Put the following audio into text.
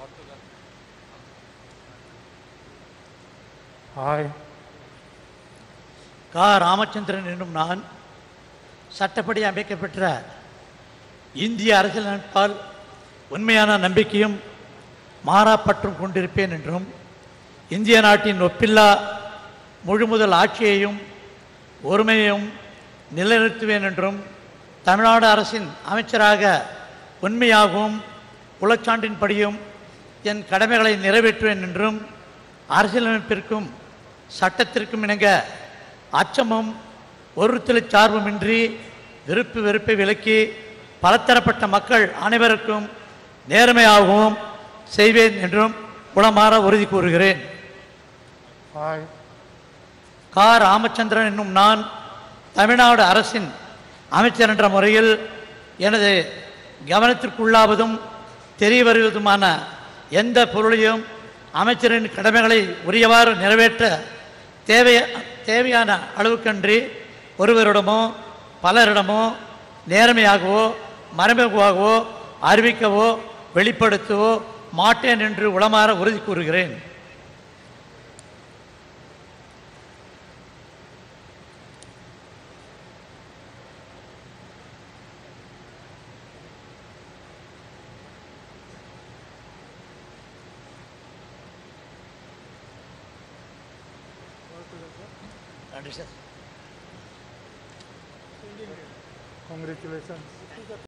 hi கா ராமச்சந்திரன் என்னும் நான் சட்டப்படி அமைக்கப்பெற்ற இந்திய அரசியலமைப்பால் உண்மையான நம்பிக்கையும் மாறாப்பற்றும் கொண்டிருப்பேன் என்றும் இந்திய நாட்டின் ஒப்பில்லா முழுமுதல் ஆட்சியையும் ஒருமையையும் நிலைநிறுத்துவேன் என்றும் தமிழ்நாடு அரசின் அமைச்சராக உண்மையாகவும் உளச்சான்றின்படியும் என் கடமைகளை நிறைவேற்றுவேன் என்றும் அரசியலமைப்பிற்கும் சட்டத்திற்கும் இணங்க அச்சமும் ஒருத்தலை சார்புமின்றி விருப்பு வெறுப்பை விலக்கி பலதரப்பட்ட மக்கள் அனைவருக்கும் நேர்மையாகவும் செய்வேன் என்றும் உளமாற உறுதி கூறுகிறேன் ஹாய் கா ராமச்சந்திரன் என்னும் நான் தமிழ்நாடு அரசின் அமைச்சர் என்ற முறையில் எனது கவனத்திற்குள்ளாவதும் தெரிய வருவதுமான எந்த பொருளையும் அமைச்சரின் கடமைகளை உரியவாறு நிறைவேற்ற தேவைய தேவையான அளவுக்கன்றி ஒருவரிடமோ பலரிடமோ நேர்மையாகவோ மறைமுகமாகவோ அறிவிக்கவோ வெளிப்படுத்தவோ மாட்டேன் என்று உளமாற உறுதி கூறுகிறேன் நன்றி சார் congratulations